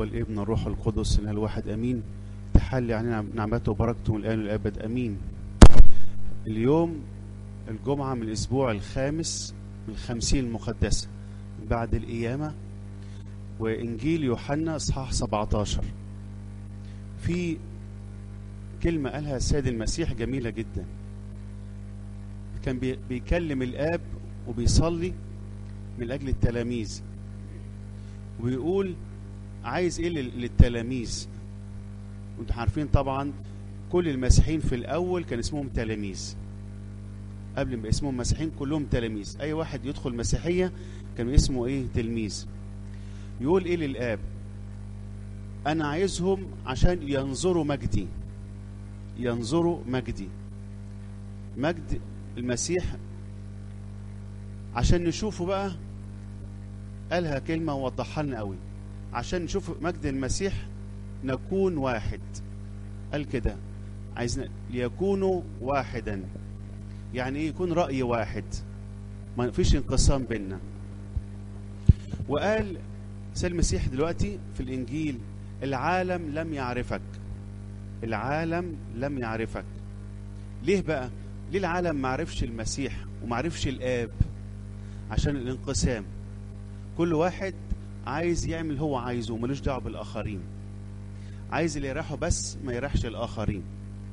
والابن الروح القدس إله الواحد أمين تحلي علينا نعمته وبركته من الآن والأبد أمين اليوم الجمعة من الأسبوع الخامس من الخمسين المقدسة بعد القيامة وإنجيل يوحنا إصحاح 17 في كلمة قالها السيد المسيح جميلة جدا كان بي- بيكلم الآب وبيصلي من أجل التلاميذ ويقول عايز إيه لل- للتلاميذ وانتوا عارفين طبعا كل المسيحيين في الأول كان اسمهم تلاميذ قبل ما اسمهم مسيحيين كلهم تلاميذ أي واحد يدخل مسيحية كان اسمه إيه تلميذ يقول إيه للآب أنا عايزهم عشان ينظروا مجدي ينظروا مجدي مجد المسيح عشان نشوفه بقى قالها كلمة ووضحها لنا قوي عشان نشوف مجد المسيح نكون واحد قال كده عايزنا ليكونوا واحدا يعني ايه يكون رأي واحد ما فيش انقسام بيننا وقال سيد المسيح دلوقتي في الإنجيل العالم لم يعرفك العالم لم يعرفك ليه بقى ليه العالم ما عرفش المسيح وما عرفش الآب عشان الانقسام كل واحد عايز يعمل هو عايزه وملوش دعوه بالآخرين عايز اللي يريحه بس ما يريحش الآخرين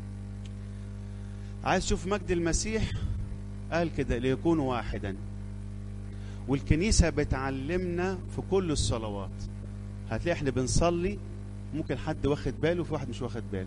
عايز تشوف مجد المسيح قال كده ليكونوا واحدا والكنيسة بتعلمنا في كل الصلوات هتلاقي احنا بنصلي ممكن حد واخد باله وفي واحد مش واخد باله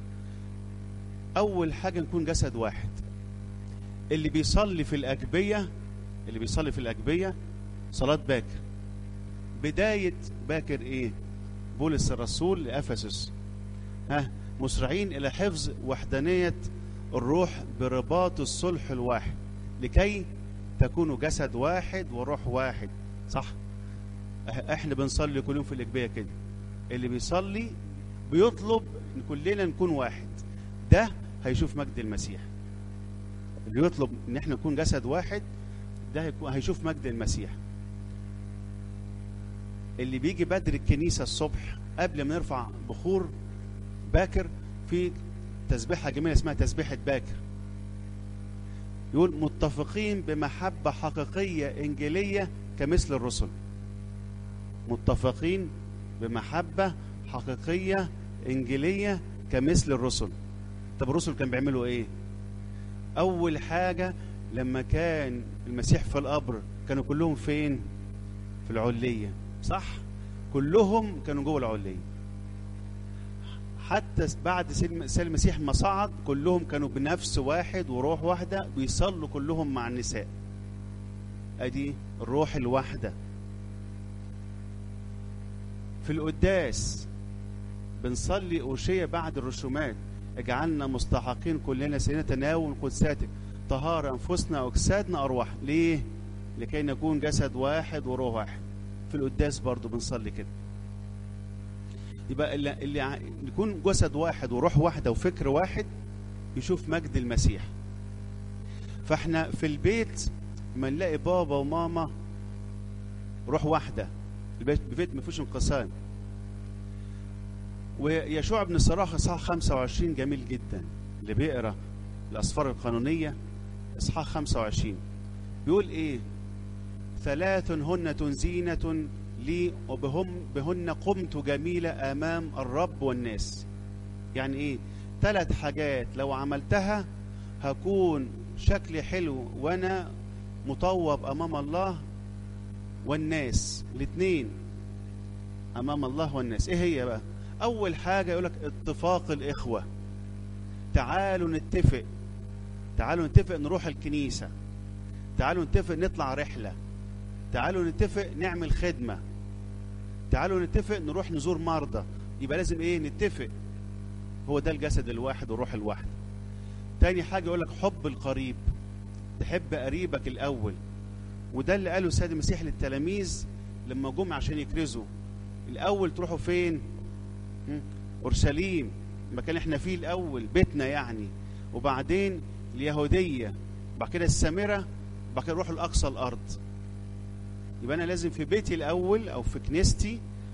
أول حاجة نكون جسد واحد اللي بيصلي في الأجبية اللي بيصلي في الأجبية صلاة باكر بداية باكر إيه؟ بولس الرسول لأفسس ها مسرعين إلى حفظ وحدانية الروح برباط الصلح الواحد لكي تكونوا جسد واحد وروح واحد صح إح- احنا بنصلي كل يوم في الأجبية كده اللي بيصلي بيطلب ان كلنا نكون واحد ده هيشوف مجد المسيح اللي يطلب ان احنا نكون جسد واحد ده هيكون هيشوف مجد المسيح اللي بيجي بدري الكنيسة الصبح قبل ما نرفع بخور باكر في تسبيحة جميلة اسمها تسبيحة باكر يقول متفقين بمحبة حقيقية إنجيلية كمثل الرسل متفقين بمحبة حقيقية إنجيلية كمثل الرسل طب الرسل كانوا بيعملوا إيه أول حاجة لما كان المسيح في القبر كانوا كلهم فين في العلية صح كلهم كانوا جوه العلية حتى بعد سيد سيد المسيح ما صعد كلهم كانوا بنفس واحد وروح واحدة بيصلوا كلهم مع النساء ادي الروح الواحدة في القداس بنصلي أوشية بعد الرسومات اجعلنا مستحقين كلنا سيدنا تناول قدساتك طهارة أنفسنا وأجسادنا أرواح ليه؟ لكي نكون جسد واحد وروح واحد في القداس برضو بنصلي كده يبقى اللي, اللي ع- نكون جسد واحد وروح واحدة وفكر واحد يشوف مجد المسيح فاحنا في البيت ما نلاقي بابا وماما روح واحدة البيت البيت ما فيهوش انقسام ويشوع بن الصراخ اصحاح 25 جميل جدا اللي بيقرا الاسفار القانونيه اصحاح 25 بيقول ايه ثلاث هن زينة لي وبهم بهن قمت جميلة أمام الرب والناس يعني إيه ثلاث حاجات لو عملتها هكون شكلي حلو وأنا مطوب أمام الله والناس الاثنين أمام الله والناس إيه هي بقى أول حاجة يقولك اتفاق الإخوة تعالوا نتفق تعالوا نتفق نروح الكنيسة تعالوا نتفق نطلع رحلة تعالوا نتفق نعمل خدمة تعالوا نتفق نروح نزور مرضى يبقى لازم ايه نتفق هو ده الجسد الواحد والروح الواحد تاني حاجة يقولك حب القريب تحب قريبك الأول وده اللي قاله السيد المسيح للتلاميذ لما جم عشان يكرزوا الأول تروحوا فين مم. أورشليم المكان اللي احنا فيه الأول بيتنا يعني وبعدين اليهودية بعد كده السامرة بعد كده نروح لأقصى الأرض يبقى أنا لازم في بيتي الأول أو في كنيستي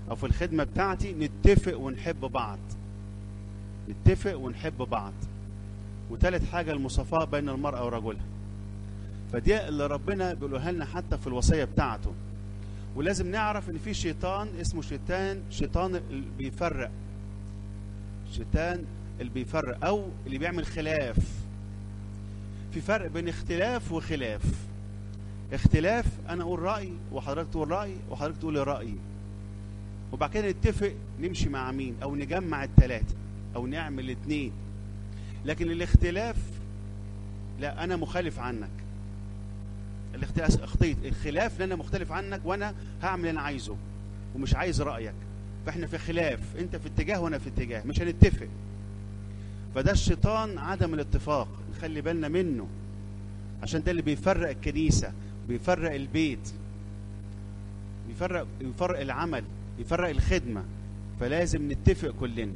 او في الخدمه بتاعتي نتفق ونحب بعض نتفق ونحب بعض وتالت حاجه المصافاه بين المراه ورجلها فدي اللي ربنا بيقولها لنا حتى في الوصيه بتاعته ولازم نعرف ان في شيطان اسمه شيطان شيطان اللي بيفرق شيطان اللي بيفرق او اللي بيعمل خلاف في فرق بين اختلاف وخلاف اختلاف انا اقول رايي وحضرتك تقول رايي وحضرتك تقول رايي وبعد كده نتفق نمشي مع مين او نجمع الثلاثه او نعمل الاثنين لكن الاختلاف لا انا مخالف عنك الاختلاف اخطيت الخلاف ان انا مختلف عنك وانا هعمل اللي انا عايزه ومش عايز رايك فاحنا في خلاف انت في اتجاه وانا في اتجاه مش هنتفق فده الشيطان عدم الاتفاق نخلي بالنا منه عشان ده اللي بيفرق الكنيسه بيفرق البيت بيفرق بيفرق العمل بيفرق الخدمه فلازم نتفق كلنا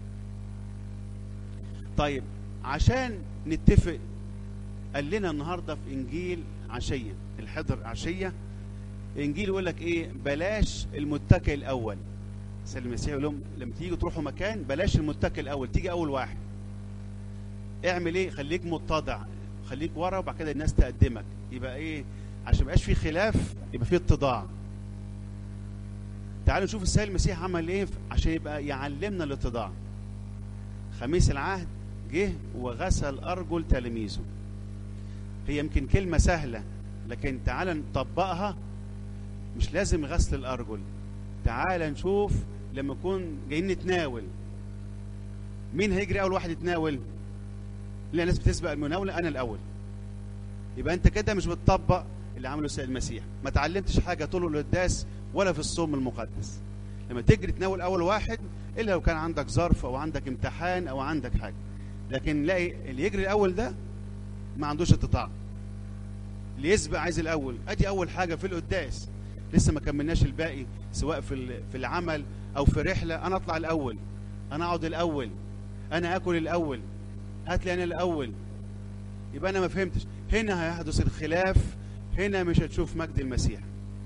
طيب عشان نتفق قال لنا النهارده في انجيل عشيه الحضر عشيه انجيل يقول لك ايه بلاش المتكئ الاول سيد المسيح يقول لهم لما تيجوا تروحوا مكان بلاش المتكئ الاول تيجي اول واحد اعمل ايه خليك متضع خليك ورا وبعد كده الناس تقدمك يبقى ايه عشان ما يبقاش في خلاف يبقى في اتضاع تعالوا نشوف السيد المسيح عمل ايه عشان يبقى يعلمنا الاتضاع خميس العهد جه وغسل ارجل تلاميذه هي يمكن كلمه سهله لكن تعال نطبقها مش لازم غسل الارجل تعال نشوف لما نكون جايين نتناول مين هيجري اول واحد يتناول لا الناس بتسبق المناوله انا الاول يبقى انت كده مش بتطبق اللي عمله السيد المسيح ما تعلمتش حاجه طول القداس ولا في الصوم المقدس لما تجري تناول اول واحد الا لو كان عندك ظرف او عندك امتحان او عندك حاجه لكن لاقي اللي يجري الاول ده ما عندوش اتطاع اللي يسبق عايز الاول ادي اول حاجه في القداس لسه ما كملناش الباقي سواء في في العمل او في رحله انا اطلع الاول انا اقعد الاول انا اكل الاول هات لي انا الاول يبقى انا ما فهمتش هنا هيحدث الخلاف هنا مش هتشوف مجد المسيح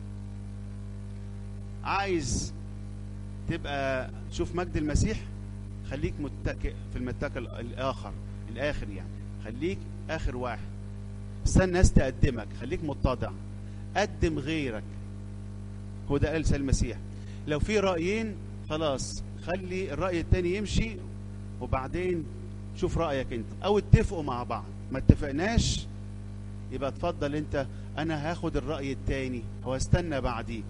عايز تبقى تشوف مجد المسيح خليك متكئ في المتكئ الاخر الاخر يعني خليك اخر واحد استنى الناس تقدمك خليك متضع قدم غيرك هو ده قال المسيح لو في رايين خلاص خلي الراي التاني يمشي وبعدين شوف رايك انت او اتفقوا مع بعض ما اتفقناش يبقى اتفضل انت انا هاخد الراي التاني واستنى بعديك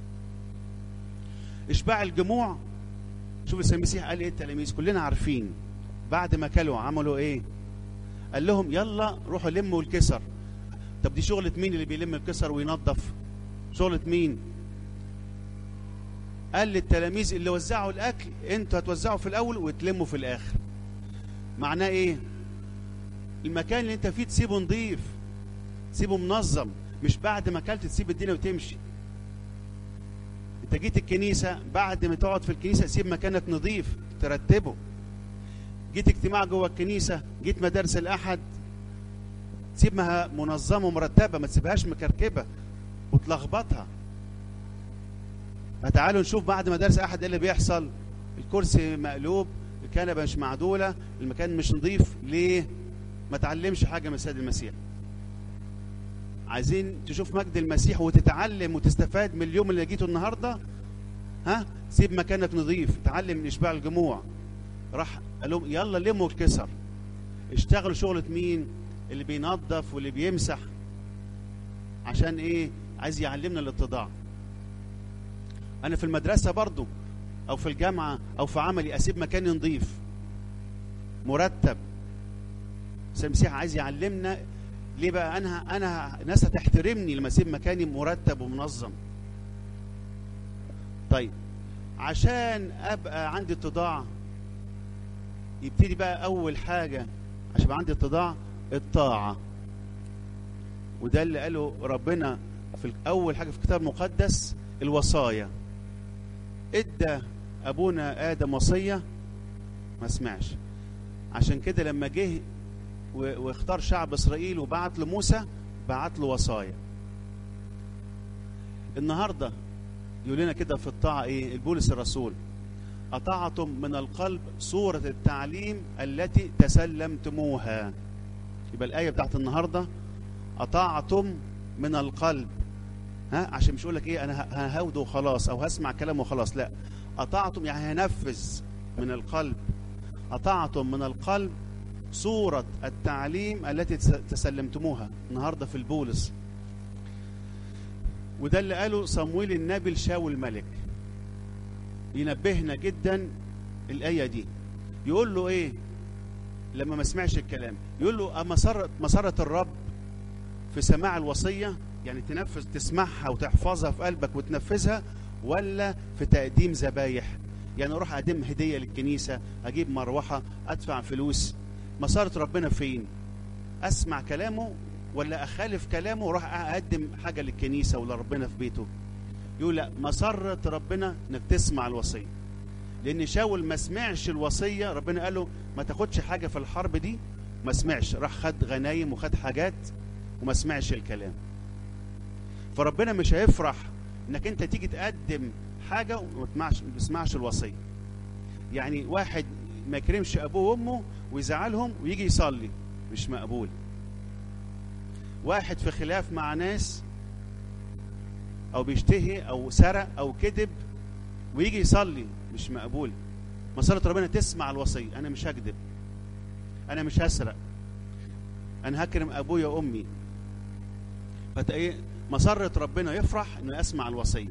اشباع الجموع شوف السيد المسيح قال ايه التلاميذ كلنا عارفين بعد ما كلوا عملوا ايه قال لهم يلا روحوا لموا الكسر طب دي شغلة مين اللي بيلم الكسر وينظف شغلة مين قال للتلاميذ اللي وزعوا الاكل انتوا هتوزعوا في الاول وتلموا في الاخر معناه ايه المكان اللي انت فيه تسيبه نظيف تسيبه منظم مش بعد ما اكلت تسيب الدنيا وتمشي انت جيت الكنيسه بعد ما تقعد في الكنيسه سيب مكانك نظيف ترتبه جيت اجتماع جوه الكنيسه جيت مدارس الاحد سيبها منظمه ومرتبه ما تسيبهاش مكركبه وتلخبطها فتعالوا نشوف بعد مدارس احد ايه اللي بيحصل الكرسي مقلوب الكنبه مش معدوله المكان مش نظيف ليه ما تعلمش حاجه من السيد المسيح عايزين تشوف مجد المسيح وتتعلم وتستفاد من اليوم اللي جيته النهارده ها سيب مكانك نظيف تعلم من اشباع الجموع راح قال لهم يلا لموا الكسر اشتغلوا شغلة مين اللي بينظف واللي بيمسح عشان ايه عايز يعلمنا الاتضاع انا في المدرسة برضو او في الجامعة او في عملي اسيب مكاني نظيف مرتب سيد المسيح عايز يعلمنا ليه بقى انا انا الناس هتحترمني لما اسيب مكاني مرتب ومنظم طيب عشان ابقى عندي اتضاع يبتدي بقى اول حاجه عشان يبقى عندي اتضاع الطاعه وده اللي قاله ربنا في اول حاجه في الكتاب المقدس الوصايا ادى ابونا ادم وصيه ما سمعش عشان كده لما جه واختار شعب اسرائيل وبعت لموسى بعت له وصايا النهارده يقول لنا كده في الطاعة ايه البولس الرسول أطعتم من القلب صورة التعليم التي تسلمتموها يبقى الآية بتاعت النهاردة أطعتم من القلب ها عشان مش اقول لك ايه انا ههوده وخلاص او هسمع كلامه وخلاص لا اطعتم يعني هنفذ من القلب اطعتم من القلب صورة التعليم التي تسلمتموها النهاردة في البولس وده اللي قاله صمويل النبي لشاول الملك ينبهنا جدا الآية دي يقول له ايه لما ما سمعش الكلام يقول له مسرة مسرة الرب في سماع الوصية يعني تنفذ تسمعها وتحفظها في قلبك وتنفذها ولا في تقديم ذبايح يعني اروح اقدم هديه للكنيسه اجيب مروحه ادفع فلوس مسارة ربنا فين اسمع كلامه ولا اخالف كلامه واروح اقدم حاجه للكنيسه ولا ربنا في بيته يقول لا مسرة ربنا انك تسمع الوصيه لان شاول ما سمعش الوصيه ربنا قال له ما تاخدش حاجه في الحرب دي ما سمعش راح خد غنايم وخد حاجات وما سمعش الكلام فربنا مش هيفرح انك انت تيجي تقدم حاجه وما تسمعش الوصيه يعني واحد ما يكرمش ابوه وامه ويزعلهم ويجي يصلي مش مقبول واحد في خلاف مع ناس او بيشتهي او سرق او كذب ويجي يصلي مش مقبول مسألة ربنا تسمع الوصية أنا مش هكذب أنا مش هسرق أنا هكرم أبويا وأمي فإيه مسرة ربنا يفرح إنه يسمع الوصية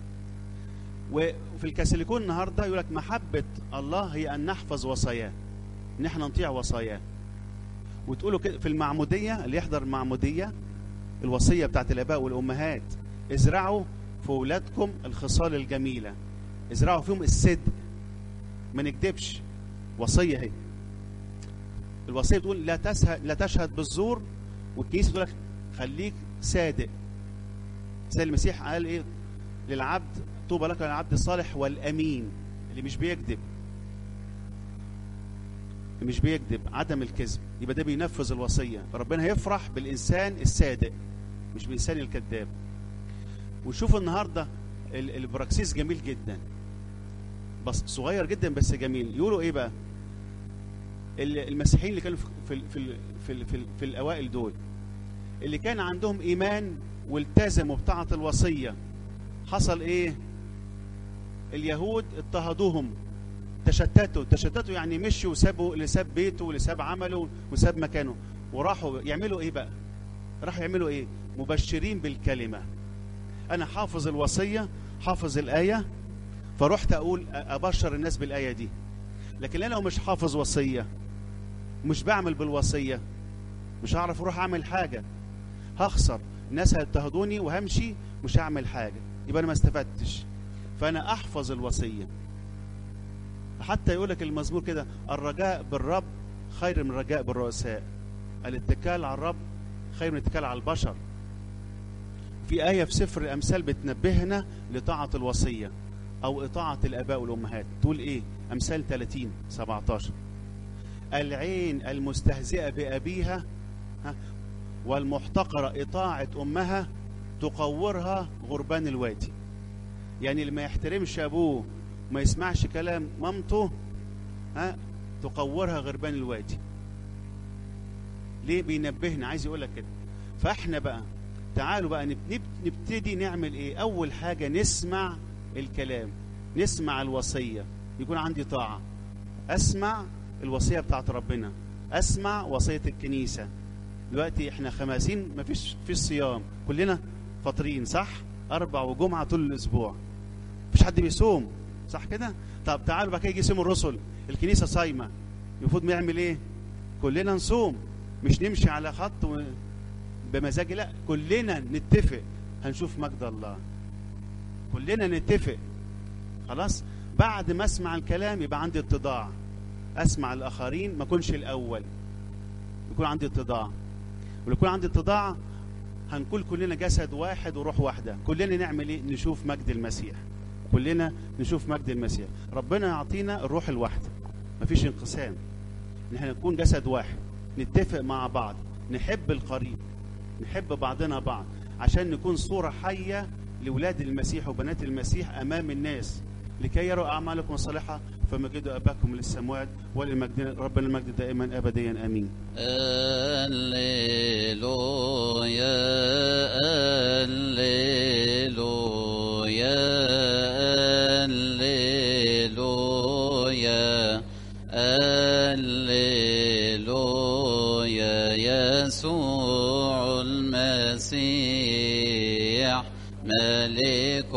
وفي الكاثوليكون النهارده يقول لك محبة الله هي أن نحفظ وصاياه إن إحنا نطيع وصاياه وتقولوا كده في المعمودية اللي يحضر المعمودية الوصية بتاعت الآباء والأمهات ازرعوا في أولادكم الخصال الجميلة ازرعوا فيهم الصدق ما نكذبش وصية هي الوصية بتقول لا تشهد لا تشهد بالزور والكنيسة تقول لك خليك صادق سيد المسيح قال ايه للعبد طوبى لك العبد الصالح والامين اللي مش بيكذب اللي مش بيكذب عدم الكذب يبقى ده بينفذ الوصيه ربنا هيفرح بالانسان الصادق مش بالانسان الكذاب وشوف النهارده البراكسيس جميل جدا بس صغير جدا بس جميل يقولوا ايه بقى المسيحيين اللي كانوا في في في في, في, في الاوائل دول اللي كان عندهم ايمان والتزموا بطاعه الوصيه حصل ايه اليهود اضطهدوهم تشتتوا تشتتوا يعني مشوا وسابوا اللي ساب بيته واللي ساب عمله وساب مكانه وراحوا يعملوا ايه بقى راحوا يعملوا ايه مبشرين بالكلمه انا حافظ الوصيه حافظ الايه فرحت اقول ابشر الناس بالايه دي لكن انا لو مش حافظ وصيه مش بعمل بالوصيه مش هعرف اروح اعمل حاجه هخسر الناس هيضطهدوني وهمشي مش هعمل حاجه يبقى انا ما استفدتش فانا احفظ الوصيه حتى يقول لك المزمور كده الرجاء بالرب خير من الرجاء بالرؤساء الاتكال على الرب خير من الاتكال على البشر في آية في سفر الأمثال بتنبهنا لطاعة الوصية أو إطاعة الآباء والأمهات تقول إيه أمثال 30 17 العين المستهزئة بأبيها والمحتقرة إطاعة أمها تقورها غربان الوادي يعني اللي ما يحترمش أبوه ما يسمعش كلام مامته ها تقورها غربان الوادي ليه بينبهنا عايز يقول لك كده فاحنا بقى تعالوا بقى نبتدي نعمل ايه اول حاجه نسمع الكلام نسمع الوصيه يكون عندي طاعه اسمع الوصيه بتاعت ربنا اسمع وصيه الكنيسه دلوقتي احنا خماسين مفيش في صيام كلنا فاطرين صح اربع وجمعه طول الاسبوع مفيش حد بيصوم صح كده طب تعالوا بقى يجي يصوم الرسل الكنيسه صايمه المفروض نعمل ايه كلنا نصوم مش نمشي على خط و... بمزاجي لا كلنا نتفق هنشوف مجد الله كلنا نتفق خلاص بعد ما اسمع الكلام يبقى عندي اتضاع اسمع الاخرين ما اكونش الاول يكون عندي اتضاع ولو عندي اتضاع هنكون كلنا جسد واحد وروح واحده كلنا نعمل ايه نشوف مجد المسيح كلنا نشوف مجد المسيح ربنا يعطينا الروح الواحده مفيش انقسام ان احنا نكون جسد واحد نتفق مع بعض نحب القريب نحب بعضنا بعض عشان نكون صورة حية لولاد المسيح وبنات المسيح امام الناس لكي يروا اعمالكم الصالحه فمجدوا اباكم للسماوات وللمجد ربنا المجد دائما ابديا امين هللويا هللويا هللويا هللويا يسوع المسيح ملك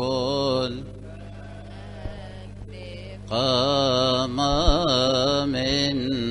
قام من